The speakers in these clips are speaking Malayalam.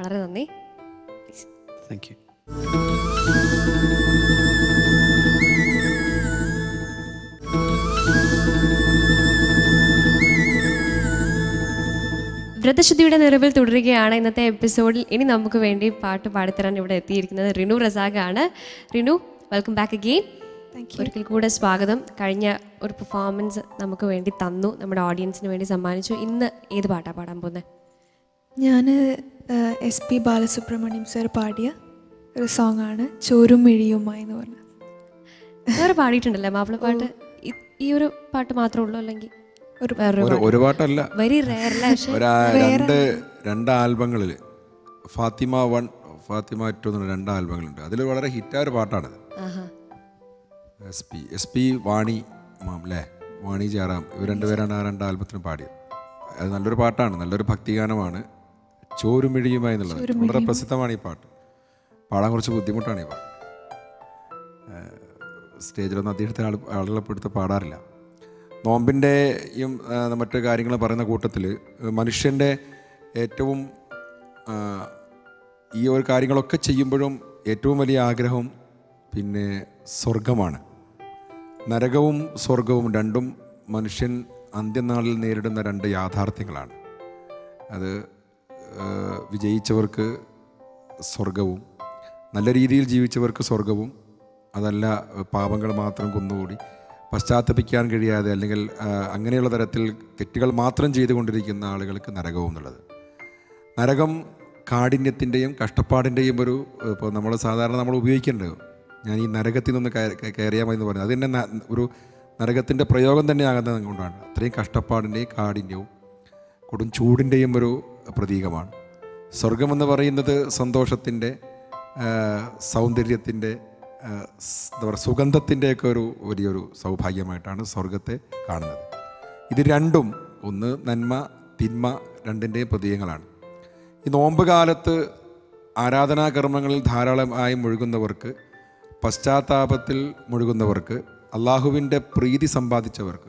വളരെ നന്ദി താങ്ക് യു വ്രതശുദ്ധിയുടെ നിറവിൽ തുടരുകയാണ് ഇന്നത്തെ എപ്പിസോഡിൽ ഇനി നമുക്ക് വേണ്ടി പാട്ട് പാടിത്തരാൻ ഇവിടെ എത്തിയിരിക്കുന്നത് റിനു റസാഖാണ് റിനു വെൽക്കം ബാക്ക് അഗെയിൻ ഒരിക്കൽ കൂടെ സ്വാഗതം കഴിഞ്ഞ ഒരു പെർഫോമൻസ് നമുക്ക് വേണ്ടി തന്നു നമ്മുടെ ഓഡിയൻസിന് വേണ്ടി സമ്മാനിച്ചു ഇന്ന് ഏത് പാട്ടാണ് പാടാൻ പോകുന്നത് ഞാൻ എസ് പി ബാലസുബ്രഹ്മണ്യം സർ പാടിയ ഒരു സോങ് ആണ് ചോരും മിഴിയുമായി എന്ന് പറഞ്ഞത് വേറെ പാടിയിട്ടുണ്ടല്ലേ മാപ്പിളപ്പാട്ട് ഇ- ഈ ഒരു പാട്ട് മാത്രമേ ഉള്ളൂ അല്ലെങ്കിൽ ഒരു വേറൊരു ഒരു ഒരു പാട്ടല്ല വെരി റെയർ അല്ലേ പക്ഷേ ഒരു ആ- രണ്ട് രണ്ട് ആൽബങ്ങളിൽ ഫാത്തിമ വൺ ഫാത്തിമ ടു എന്നുള്ള രണ്ട് ആൽബങ്ങളുണ്ട് അതിൽ വളരെ ഹിറ്റായ ഒരു പാട്ടാണത് ആഹാ S P S P Vani ma'am അല്ലേ വാണി ജയറാം ഇവർ രണ്ടുപേരാണ് ആ രണ്ട് ആൽബത്തിനും പാടിയത് അത് നല്ലൊരു പാട്ടാണ് നല്ലൊരു ഭക്തിഗാനമാണ് ചോരുമിഴിയുമായി എന്നുള്ളത് വളരെ പ്രസിദ്ധമാണ് ഈ പാട്ട് പാടാൻ കുറച്ച് ബുദ്ധിമുട്ടാണ് ഈ പാട്ട് ഏഹ് സ്റ്റേജിലൊന്നും അദ്ദേഹത്തിന് ആൾ ആളുകളെ എടുത്ത് പാടാറില്ല നോമ്പിൻ്റെയും മറ്റു കാര്യങ്ങളും പറയുന്ന കൂട്ടത്തിൽ മനുഷ്യൻ്റെ ഏറ്റവും ആ, ഈ ഒരു കാര്യങ്ങളൊക്കെ ചെയ്യുമ്പോഴും ഏറ്റവും വലിയ ആഗ്രഹം പിന്നെ സ്വർഗമാണ് നരകവും സ്വർഗവും രണ്ടും മനുഷ്യൻ അന്ത്യനാളിൽ നേരിടുന്ന രണ്ട് യാഥാർത്ഥ്യങ്ങളാണ് അത് ആ, വിജയിച്ചവർക്ക് സ്വർഗവും നല്ല രീതിയിൽ ജീവിച്ചവർക്ക് സ്വർഗവും അതല്ല പാപങ്ങൾ മാത്രം കുന്നുകൂടി പശ്ചാത്തപിക്കാൻ കഴിയാതെ അല്ലെങ്കിൽ ആ, അങ്ങനെയുള്ള തരത്തിൽ തെറ്റുകൾ മാത്രം ചെയ്തുകൊണ്ടിരിക്കുന്ന ആളുകൾക്ക് നരകവും എന്നുള്ളത് നരകം കാഠിന്യത്തിൻ്റെയും കഷ്ടപ്പാടിൻ്റെയും ഒരു ഇപ്പോൾ നമ്മൾ സാധാരണ നമ്മൾ ഉപയോഗിക്കേണ്ടത് ഞാൻ ഈ നരകത്തിൽ നിന്ന് കയ- കയറിയാൽ മതി എന്ന് പറയുന്നത് അത് തന്നെ ന- ഒരു നരകത്തിൻ്റെ പ്രയോഗം തന്നെ ആകുന്നത് കൊണ്ടാണ് അത്രയും കഷ്ടപ്പാടിൻ്റെയും കാഠിന്യവും കൊടും ചൂടിൻ്റെയും ഒരു പ്രതീകമാണ് സ്വർഗമെന്ന് പറയുന്നത് സന്തോഷത്തിൻ്റെ സൗന്ദര്യത്തിൻ്റെ എന്താ പറയുക സുഗന്ധത്തിൻ്റെയൊക്കെ ഒരു വലിയൊരു സൗഭാഗ്യമായിട്ടാണ് സ്വർഗത്തെ കാണുന്നത് ഇത് രണ്ടും ഒന്ന് നന്മ തിന്മ രണ്ടിൻ്റെയും പ്രതീകങ്ങളാണ് ഈ നോമ്പ് കാലത്ത് ആരാധനാകർമ്മങ്ങളിൽ ധാരാളമായി മുഴുകുന്നവർക്ക് പശ്ചാത്താപത്തിൽ മുഴുകുന്നവർക്ക് അള്ളാഹുവിൻ്റെ പ്രീതി സമ്പാദിച്ചവർക്ക്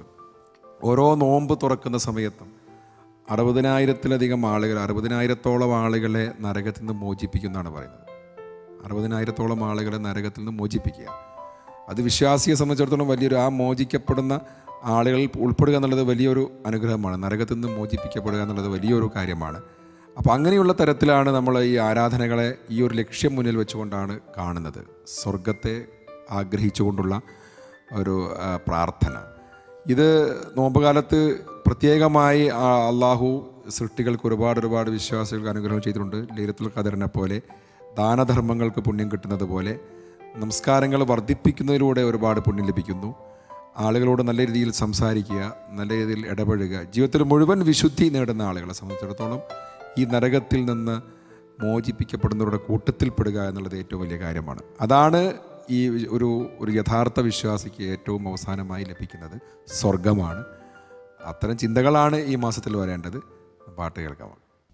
ഓരോ നോമ്പ് തുറക്കുന്ന സമയത്തും അറുപതിനായിരത്തിലധികം ആളുകൾ അറുപതിനായിരത്തോളം ആളുകളെ നരകത്തിൽ നിന്ന് മോചിപ്പിക്കുന്നതാണ് പറയുന്നത് അറുപതിനായിരത്തോളം ആളുകളെ നരകത്തിൽ നിന്ന് മോചിപ്പിക്കുക അത് വിശ്വാസിയെ സംബന്ധിച്ചിടത്തോളം വലിയൊരു ആ മോചിക്കപ്പെടുന്ന ആളുകൾ ഉൾപ്പെടുക എന്നുള്ളത് വലിയൊരു അനുഗ്രഹമാണ് നരകത്തിൽ നിന്ന് മോചിപ്പിക്കപ്പെടുക എന്നുള്ളത് വലിയൊരു കാര്യമാണ് അപ്പോൾ അങ്ങനെയുള്ള തരത്തിലാണ് നമ്മൾ ഈ ആരാധനകളെ ഈ ഒരു ലക്ഷ്യം മുന്നിൽ വെച്ചുകൊണ്ടാണ് കാണുന്നത് സ്വർഗത്തെ ആഗ്രഹിച്ചുകൊണ്ടുള്ള ഒരു ആ, പ്രാർത്ഥന ഇത് നോമ്പുകാലത്ത് പ്രത്യേകമായി ആ, അള്ളാഹു സൃഷ്ടികൾക്ക് ഒരുപാട് ഒരുപാട് വിശ്വാസികൾക്ക് അനുഗ്രഹം ചെയ്തിട്ടുണ്ട് ലീലത്തുൽ ഖദറിനെ പോലെ ദാനധർമ്മങ്ങൾക്ക് പുണ്യം കിട്ടുന്നത് പോലെ നമസ്കാരങ്ങൾ വർദ്ധിപ്പിക്കുന്നതിലൂടെ ഒരുപാട് പുണ്യം ലഭിക്കുന്നു ആളുകളോട് നല്ല രീതിയിൽ സംസാരിക്കുക നല്ല രീതിയിൽ ഇടപഴകുക ജീവിതത്തിൽ മുഴുവൻ വിശുദ്ധി നേടുന്ന ആളുകളെ സംബന്ധിച്ചിടത്തോളം ഈ നരകത്തിൽ നിന്ന് മോചിപ്പിക്കപ്പെടുന്നവരുടെ കൂട്ടത്തിൽപ്പെടുക എന്നുള്ളത് ഏറ്റവും വലിയ കാര്യമാണ് അതാണ് ഈ ഒരു ഒരു യഥാർത്ഥ വിശ്വാസിക്ക് ഏറ്റവും അവസാനമായി ലഭിക്കുന്നത് സ്വർഗമാണ് അത്തരം ചിന്തകളാണ് ഈ മാസത്തിൽ വരേണ്ടത് പാട്ട് കേൾക്കാം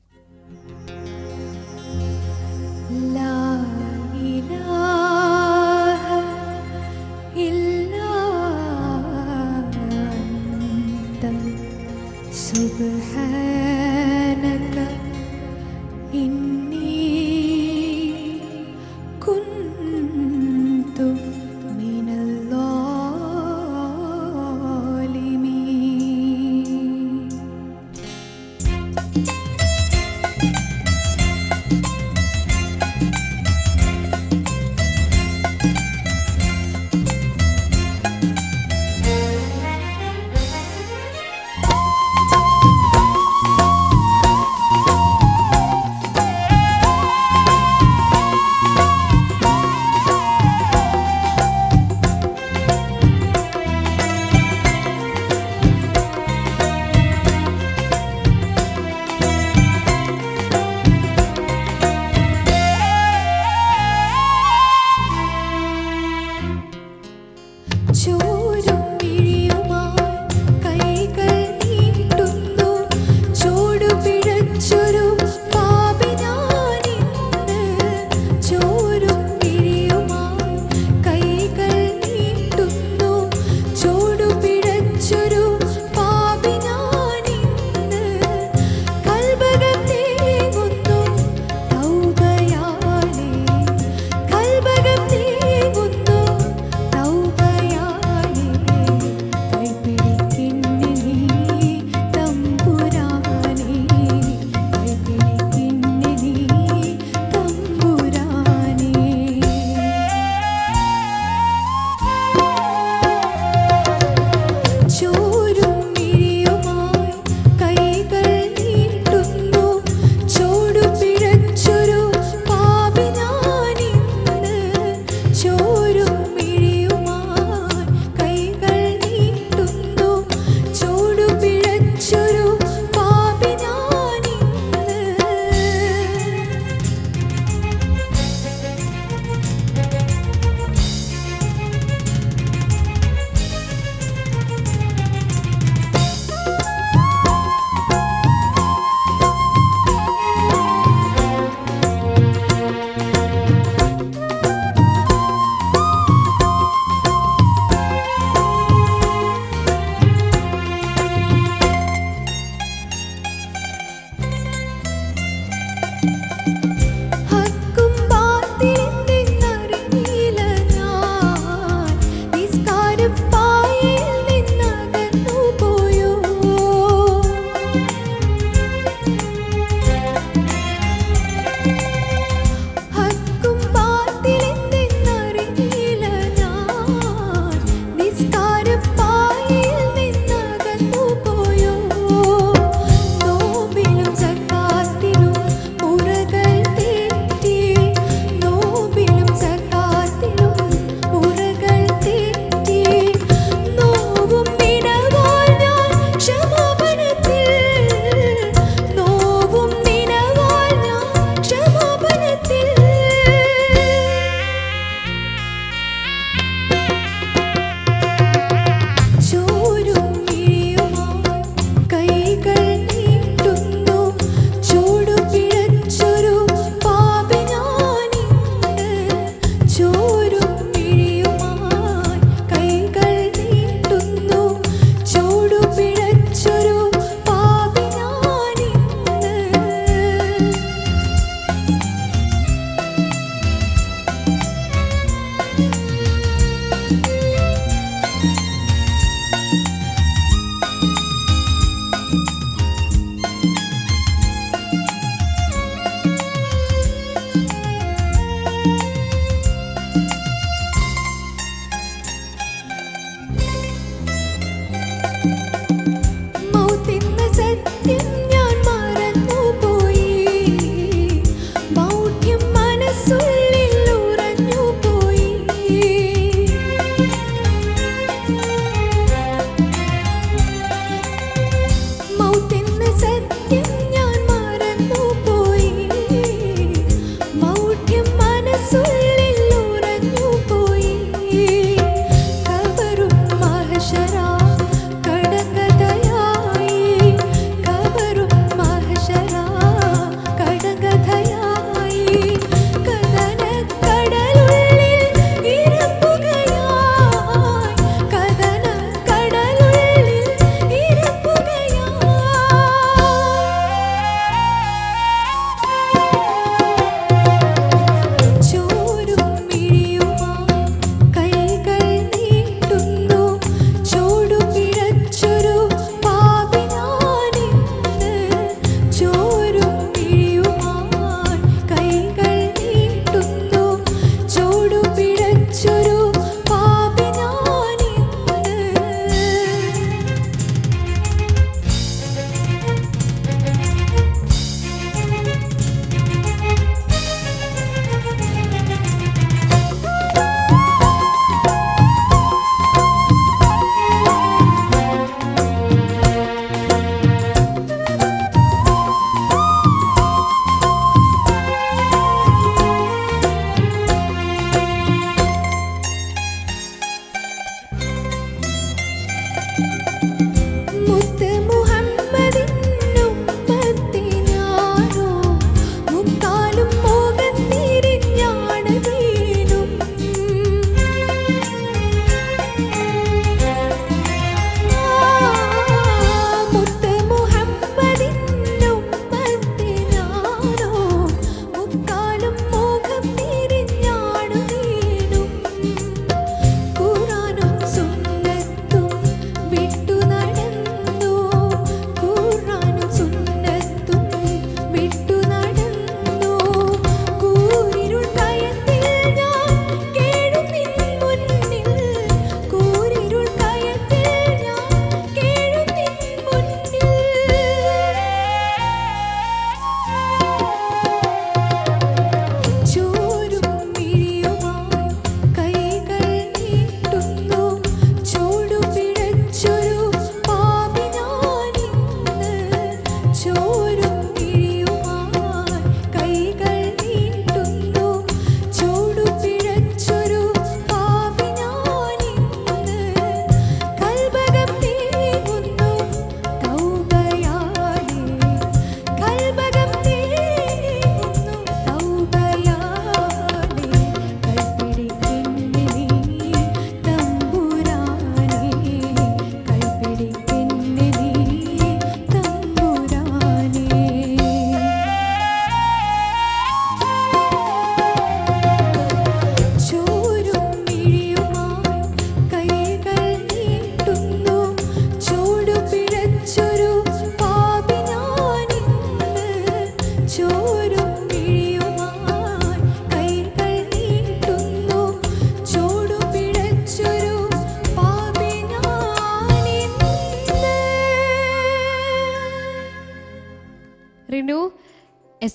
ലാ ഇലാഹ ഇല്ലാ അന്ത സുബ്ഹാനക ഇന്നി കുന്തു മിനൽ ളാലിമീൻ ഹക്കും ബാത്തിലെന്തെന്നറിഞ്ഞില്ല ഞാൻ നിസ്കാരപ്പായയിൽ നിന്നകന്നു പോയോ ഹക്കും ബാത്തിലെന്തെന്നറിഞ്ഞില്ല ഞാൻ നിസ്കാരപ്പായയിൽ നിന്നകന്നു പോയോ നോമ്പിലും സക്കാത്തിലും മുറകൾ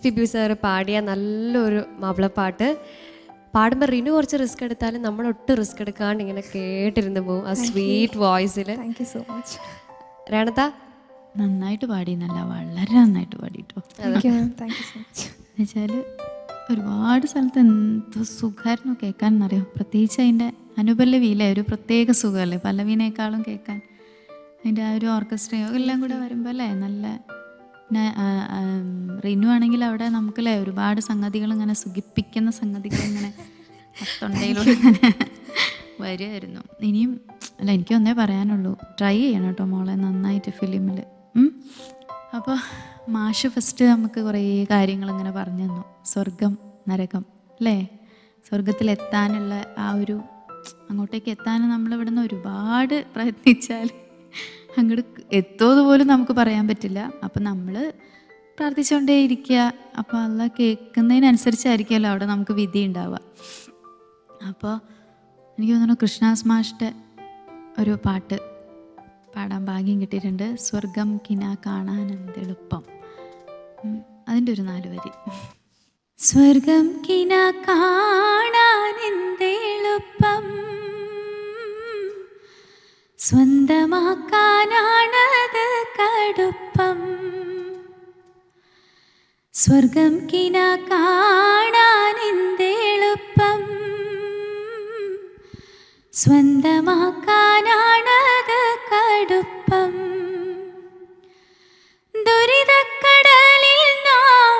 പി ബി സാർ പാടിയ നല്ലൊരു മാപ്പിളപ്പാട്ട് പാടുമ്പോൾ റിനു കുറച്ച് റിസ്ക് എടുത്താലും നമ്മൾ ഒട്ടും റിസ്ക് എടുക്കാണ്ട് ഇങ്ങനെ കേട്ടിരുന്ന് പോകും ആ സ്വീറ്റ് വോയിസിൽ താങ്ക് യു സോ മച്ച് രണത നന്നായിട്ട് പാടിയെന്നല്ല വളരെ നന്നായിട്ട് പാടിട്ടോ thank you ma'am thank you so much എന്നുവെച്ചാൽ ഒരുപാട് സ്ഥലത്ത് എന്ത് സുഖമായിരുന്നു കേൾക്കാൻ എന്നറിയോ പ്രത്യേകിച്ച് അതിൻ്റെ അനുപല്ലവിയിലെ ഒരു പ്രത്യേക സുഖമല്ലേ പല്ലവിനേക്കാളും കേൾക്കാൻ അതിൻ്റെ ആ ഒരു ഓർക്കസ്ട്രയോ എല്ലാം കൂടെ വരുമ്പോൾ അല്ലേ നല്ല പിന്നെ ആ, ആ, റിനു ആണെങ്കിൽ അവിടെ നമുക്കല്ലേ ഒരുപാട് സംഗതികൾ ഇങ്ങനെ സുഖിപ്പിക്കുന്ന സംഗതികൾ ഇങ്ങനെ തൊണ്ടയിലൂടെ ഇങ്ങനെ വരുമായിരുന്നു ഇനിയും അല്ല എനിക്കൊന്നേ പറയാനുള്ളൂ ട്രൈ ചെയ്യണം കേട്ടോ മോളെ നന്നായിട്ട് ഫിലിമിൽ അപ്പോൾ മാഷ് ഫസ്റ്റ് നമുക്ക് കുറേ കാര്യങ്ങൾ ഇങ്ങനെ പറഞ്ഞു തന്നു സ്വർഗം നരകം അല്ലേ സ്വർഗത്തിലെത്താനുള്ള ആ ഒരു അങ്ങോട്ടേക്ക് എത്താൻ നമ്മൾ ഇവിടുന്ന് ഒരുപാട് പ്രയത്നിച്ചാൽ അങ്ങോട്ട് എത്തുമെന്ന് പോലും നമുക്ക് പറയാൻ പറ്റില്ല അപ്പം നമ്മൾ പ്രാർത്ഥിച്ചുകൊണ്ടേ ഇരിക്കുക അപ്പോൾ അല്ല കേൾക്കുന്നതിനനുസരിച്ചായിരിക്കുമല്ലോ അവിടെ നമുക്ക് വിധി ഉണ്ടാവുക അപ്പോൾ എനിക്ക് തോന്നുന്നു കൃഷ്ണാസ് മാഷിൻ്റെ ഒരു പാട്ട് പാടാൻ ഭാഗ്യം കിട്ടിയിട്ടുണ്ട് സ്വർഗം കിന കാണാൻ എന്തെളുപ്പം ഉം, അതിൻ്റെ ഒരു നാല് വരി സ്വർഗം കിന കാണാൻ എന്തെളുപ്പം സ്വന്തമാക്കാനാണത് കടുപ്പം സ്വർഗം കിന കാണാൻ എന്തെളുപ്പം സ്വന്തമാക്കാനാണത് കടുപ്പം ദുരിതക്കടലിൽ നാം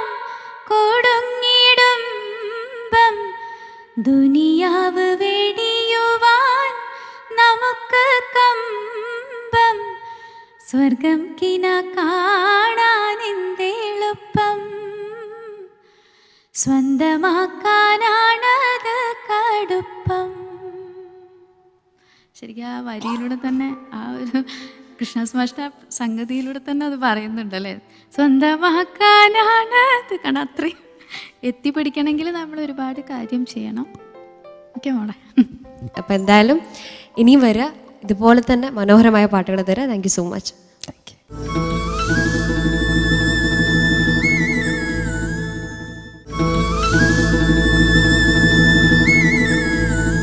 കൊടുങ്ങിടുമ്പം ദുനിയാവ് വെടിയുവാൻ നമുക്ക് കമ്പം സ്വർഗം കിന കാണാൻ എന്തെളുപ്പം സ്വന്തമാക്കാനാണത് കടുപ്പം ശരിക്കും ആ വരിയിലൂടെ തന്നെ ആ ഒരു കൃഷ്ണസ്മാഷ്ട സംഗതിയിലൂടെ തന്നെ അത് പറയുന്നുണ്ടല്ലേ സ്വന്തമാക്കാനാണ് അത് കാരണം അത്രയും എത്തിപ്പിടിക്കണമെങ്കിൽ നമ്മൾ ഒരുപാട് കാര്യം ചെയ്യണം ഓക്കെ മോളെ അപ്പം എന്തായാലും ഇനിയും വരിക ഇതുപോലെ തന്നെ മനോഹരമായ പാട്ടുകൾ തരാം thank you so much thank U